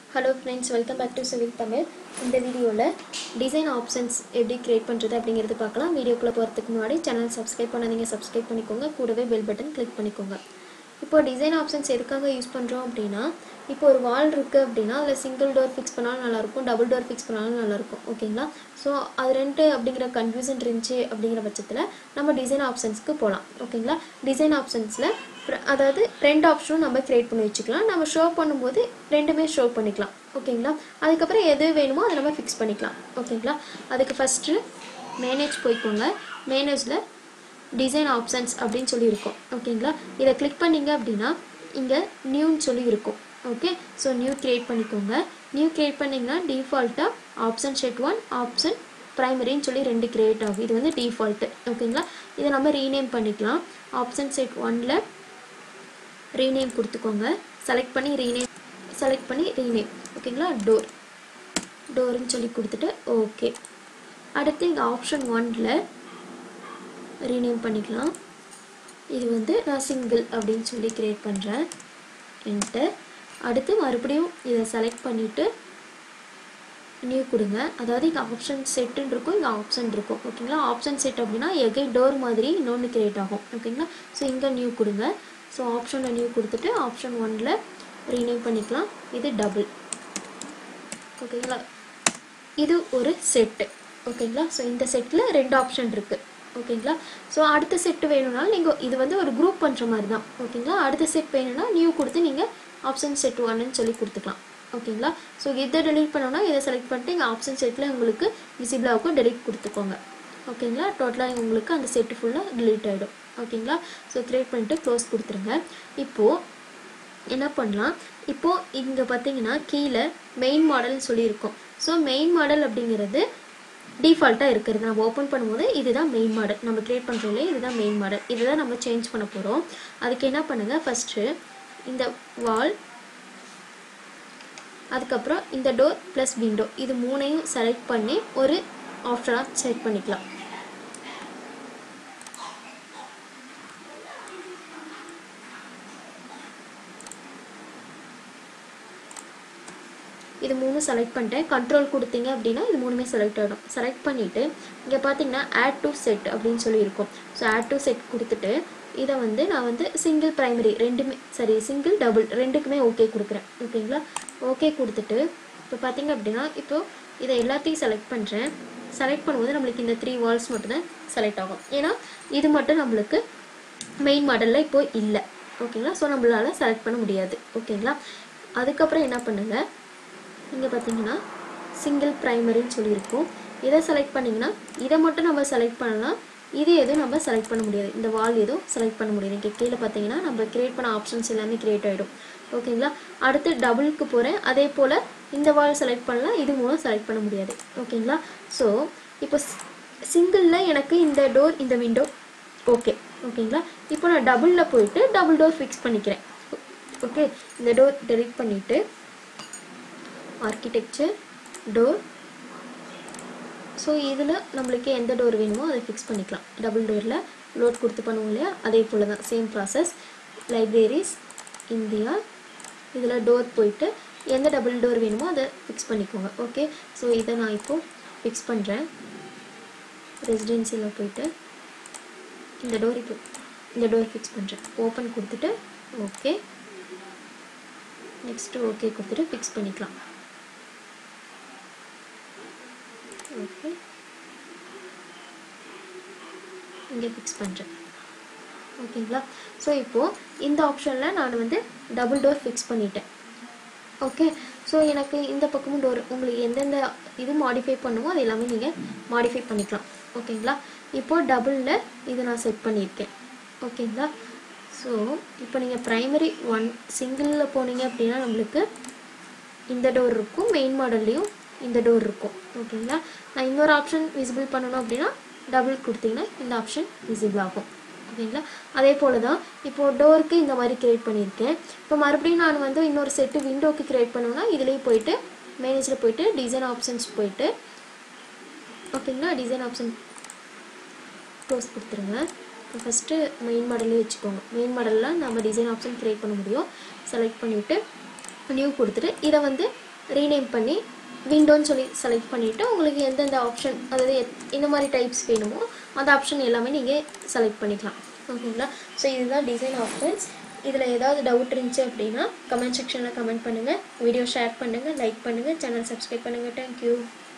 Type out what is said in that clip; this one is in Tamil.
hello friends welcome back to civil Tamil இந்த வீடியோவில் டிசைன் ஆப்ஷன்ஸ் எப்படி கிரியேட் பண்ணுறது அப்படிங்கிறது பார்க்கலாம் வீடியோக்குள்ளே போகிறதுக்கு முன்னாடி சேனல் சப்ஸ்கிரைப் பண்ணாதீங்க சப்ஸ்கிரைப் பண்ணிக்கோங்க கூடவே பெல் பட்டன் கிளிக் பண்ணிக்கோங்க இப்போ டிசைன் ஆப்ஷன்ஸ் எதுக்காக யூஸ் பண்ணுறோம் அப்படின்னா இப்போ ஒரு வால் இருக்குது அப்படின்னா அதில் சிங்கிள் டோர் ஃபிக்ஸ் பண்ணாலும் நல்லாயிருக்கும் டபுள் டோர் ஃபிக்ஸ் பண்ணாலும் நல்லாயிருக்கும் ஓகேங்களா ஸோ அது ரெண்டு அப்படிங்கிற கன்ஃபியூஷன் இருந்துச்சு அப்படிங்கிற பட்சத்தில் நம்ம டிசைன் ஆப்ஷன்ஸ்க்கு போகலாம் ஓகேங்களா டிசைன் ஆப்ஷன்ஸில் அதாவது ரெண்டு ஆப்ஷனும் நம்ம க்ரியேட் பண்ணி வச்சுக்கலாம் நம்ம ஷோ பண்ணும்போது ரெண்டுமே ஷோ பண்ணிக்கலாம் ஓகேங்களா அதுக்கப்புறம் எது வேணுமோ அதை நம்ம ஃபிக்ஸ் பண்ணிக்கலாம் ஓகேங்களா அதுக்கு ஃபஸ்ட்டு மேனேஜ் போய்க்கோங்க மேனேஜில் டிசைன் ஆப்ஷன்ஸ் அப்படின்னு சொல்லி இருக்கும் ஓகேங்களா இதை கிளிக் பண்ணீங்க அப்படின்னா இங்கே நியூன்னு சொல்லி இருக்கும் ஓகே ஸோ நியூ க்ரியேட் பண்ணிக்கோங்க நியூ க்ரியேட் பண்ணிங்கன்னா டிஃபால்ட்டாக ஆப்ஷன் செட் ஒன் ஆப்ஷன் ப்ரைமரின்னு சொல்லி ரெண்டு க்ரியேட் ஆகும் இது வந்து டிஃபால்ட்டு ஓகேங்களா இதை நம்ம ரீநேம் பண்ணிக்கலாம் ஆப்ஷன் செட் ஒனில் ரீநேம் கொடுத்துக்கோங்க செலக்ட் பண்ணி ரீநேம் செலக்ட் பண்ணி ரீநேம் ஓகேங்களா டோர் டோருன்னு சொல்லி கொடுத்துட்டு ஓகே அடுத்து இங்கே ஆப்ஷன் ஒனில் ரீநேம் பண்ணிக்கலாம் இது வந்து நான் சிங்கிள் அப்படின்னு சொல்லி க்ரியேட் பண்ணுறேன் என்டர் அடுத்து மறுபடியும் இதை செலக்ட் பண்ணிவிட்டு நியூ கொடுங்க அதாவது இங்கே ஆப்ஷன் செட்டுன்னு இருக்கும் இங்கே ஆப்ஷன் இருக்கும் ஓகேங்களா ஆப்ஷன் செட் அப்படின்னா எகை டோர் மாதிரி இன்னொன்று கிரியேட் ஆகும் ஓகேங்களா ஸோ இங்கே நியூ கொடுங்க ஸோ ஆப்ஷனில் நியூ கொடுத்துட்டு ஆப்ஷன் ஒனில் ரீநேம் பண்ணிக்கலாம் இது டபுள் ஓகேங்களா இது ஒரு செட்டு ஓகேங்களா ஸோ இந்த செட்டில் ரெண்டு ஆப்ஷன் இருக்குது ஓகேங்களா ஸோ அடுத்த செட்டு வேணும்னாலும் நீங்கள் இது வந்து ஒரு குரூப் பண்ணுற மாதிரி தான் ஓகேங்களா அடுத்த செட் வேணும்னா நியூ கொடுத்து நீங்கள் ஆப்ஷன் செட் ஒன்னு சொல்லி கொடுத்துக்கலாம் ஓகேங்களா ஸோ இதை டெலிட் பண்ணோன்னா இதை செலக்ட் பண்ணிட்டு இங்கே ஆப்ஷன் செட்டில் உங்களுக்கு விசிபிளாக இருக்கும் டெலிட் கொடுத்துக்கோங்க ஓகேங்களா டோட்டலாக உங்களுக்கு அந்த செட்டு ஃபுல்லாக delete ஆகிடும் ஓகேங்களா ஸோ க்ரியேட் பண்ணிட்டு க்ளோஸ் கொடுத்துருங்க இப்போது என்ன பண்ணலாம் இப்போது இங்கே பார்த்தீங்கன்னா கீழே மெயின் மாடல்னு சொல்லியிருக்கோம் ஸோ மெயின் மாடல் அப்படிங்கிறது டிஃபால்ட்டாக இருக்கிறது நம்ம ஓப்பன் பண்ணும்போது இதுதான் மெயின் மாடல் நம்ம க்ரியேட் பண்ணுறோம்லே இதுதான் மெயின் மாடல் இதுதான் நம்ம சேஞ்ச் பண்ண போகிறோம் அதுக்கு என்ன பண்ணுங்கள் ஃபஸ்ட்டு இந்த வால் அதுக்கப்புறம் இந்த டோர் ப்ளஸ் விண்டோ இது மூணையும் செலக்ட் பண்ணி ஒரு ஆப்ஷனாக செட் பண்ணிக்கலாம் இது மூணு செலக்ட் பண்ணிட்டேன் கண்ட்ரோல் கொடுத்தீங்க அப்படின்னா இது மூணுமே செலக்ட் ஆகிடும் செலக்ட் பண்ணிவிட்டு இங்கே பார்த்தீங்கன்னா ஆட் டு செட் அப்படின்னு சொல்லி இருக்கும் ஸோ ஆட் டு செட் கொடுத்துட்டு இதை வந்து நான் வந்து சிங்கிள் ப்ரைமரி ரெண்டுமே சரி சிங்கிள் டபுள் ரெண்டுக்குமே ஓகே கொடுக்குறேன் ஓகேங்களா ஓகே கொடுத்துட்டு இப்போ பார்த்தீங்க அப்படின்னா இப்போது இதை எல்லாத்தையும் செலக்ட் பண்ணுறேன் செலக்ட் பண்ணும்போது நம்மளுக்கு இந்த த்ரீ வால்ஸ் மட்டும்தான் செலக்ட் ஆகும் ஏன்னா இது மட்டும் நம்மளுக்கு மெயின் மாடலில் இப்போ இல்லை ஓகேங்களா ஸோ நம்மளால் செலக்ட் பண்ண முடியாது ஓகேங்களா அதுக்கப்புறம் என்ன பண்ணுங்கள் இங்கே பார்த்தீங்கன்னா சிங்கிள் ப்ரைமரின்னு சொல்லியிருக்கோம் இதை செலக்ட் பண்ணிங்கன்னா இதை மட்டும் நம்ம செலக்ட் பண்ணலாம் இது எதுவும் நம்ம செலக்ட் பண்ண முடியாது இந்த வால் எதுவும் செலக்ட் பண்ண முடியாது இங்கே கீழே பார்த்தீங்கன்னா நம்ம கிரியேட் பண்ண ஆப்ஷன்ஸ் எல்லாமே கிரியேட் ஆகிடும் ஓகேங்களா அடுத்து டபுளுக்கு போகிறேன் அதே போல் இந்த வால் செலக்ட் பண்ணலாம் இது மூலம் செலக்ட் பண்ண முடியாது ஓகேங்களா ஸோ இப்போ சிங்கிளில் எனக்கு இந்த டோர் இந்த விண்டோ ஓகே ஓகேங்களா இப்போ நான் டபுளில் போயிட்டு டபுள் டோர் ஃபிக்ஸ் பண்ணிக்கிறேன் ஓகே இந்த டோர் டெலிட் பண்ணிவிட்டு ஆர்கிடெக்சர் டோர் ஸோ இதில் நம்மளுக்கு எந்த டோர் வேணுமோ அதை ஃபிக்ஸ் பண்ணிக்கலாம் டபுள் டோரில் லோட் கொடுத்து பண்ணுவோம் இல்லையா அதே போல் தான் சேம் ப்ராசஸ் லைப்ரரிஸ் இந்தியா இதில் டோர் போயிட்டு எந்த டபுள் டோர் வேணுமோ அதை ஃபிக்ஸ் பண்ணிக்கோங்க ஓகே ஸோ இதை நான் இப்போது ஃபிக்ஸ் பண்ணுறேன் ரெசிடென்சியில் போயிட்டு இந்த டோர் இப்போ இந்த டோர் ஃபிக்ஸ் பண்ணுறேன் ஓப்பன் கொடுத்துட்டு ஓகே நெக்ஸ்ட்டு ஓகே கொடுத்துட்டு ஃபிக்ஸ் பண்ணிக்கலாம் ஓகே இங்கே ஃபிக்ஸ் பண்ணுறேன் ஓகேங்களா ஸோ இப்போது இந்த ஆப்ஷனில் நான் வந்து டபுள் டோர் ஃபிக்ஸ் பண்ணிட்டேன் ஓகே ஸோ எனக்கு இந்த பக்கமும் டோர் உங்களுக்கு எந்தெந்த இது மாடிஃபை பண்ணுமோ அது எல்லாமே நீங்கள் மாடிஃபை பண்ணிக்கலாம் ஓகேங்களா இப்போது டபுளில் இது நான் செட் பண்ணியிருக்கேன் ஓகேங்களா ஸோ இப்போ நீங்கள் ப்ரைமரி ஒன் சிங்கிளில் போனீங்க அப்படின்னா நம்மளுக்கு இந்த டோர் இருக்கும் மெயின் மாடல்லையும் இந்த டோர் இருக்கும் ஓகேங்களா நான் இன்னொரு ஆப்ஷன் விசிபிள் பண்ணணும் அப்படின்னா டபுள் கொடுத்தீங்கன்னா இந்த ஆப்ஷன் விசிபிள் ஆகும் ஓகேங்களா அதே போல் தான் இப்போது டோருக்கு இந்த மாதிரி க்ரியேட் பண்ணியிருக்கேன் இப்போ மறுபடியும் நான் வந்து இன்னொரு செட்டு விண்டோக்கு க்ரியேட் பண்ணணும்னா இதுலேயே போயிட்டு மேனேஜில் போயிட்டு டிசைன் ஆப்ஷன்ஸ் போயிட்டு ஓகேங்களா டிசைன் ஆப்ஷன் க்ளோஸ் கொடுத்துருங்க இப்போ ஃபஸ்ட்டு மெயின் மாடலே வச்சுக்கோங்க மெயின் மாடலில் நம்ம டிசைன் ஆப்ஷன் க்ரியேட் பண்ண முடியும் செலக்ட் பண்ணிவிட்டு நியூ கொடுத்துட்டு இதை வந்து ரீநேம் பண்ணி விண்டோன்னு சொல்லி செலக்ட் பண்ணிவிட்டு உங்களுக்கு எந்தெந்த ஆப்ஷன் அதாவது எத்- இந்த மாதிரி டைப்ஸ் வேணுமோ அந்த ஆப்ஷன் எல்லாமே நீங்கள் செலக்ட் பண்ணிக்கலாம் ஓகேங்களா ஸோ இதுதான் டிசைன் ஆப்ஷன்ஸ் இதில் ஏதாவது டவுட் இருந்துச்சு அப்படின்னா கமெண்ட் செக்ஷனில் கமெண்ட் பண்ணுங்கள் வீடியோ ஷேர் பண்ணுங்கள் லைக் பண்ணுங்கள் சேனல் சப்ஸ்கிரைப் பண்ணுங்கள் தேங்க்யூ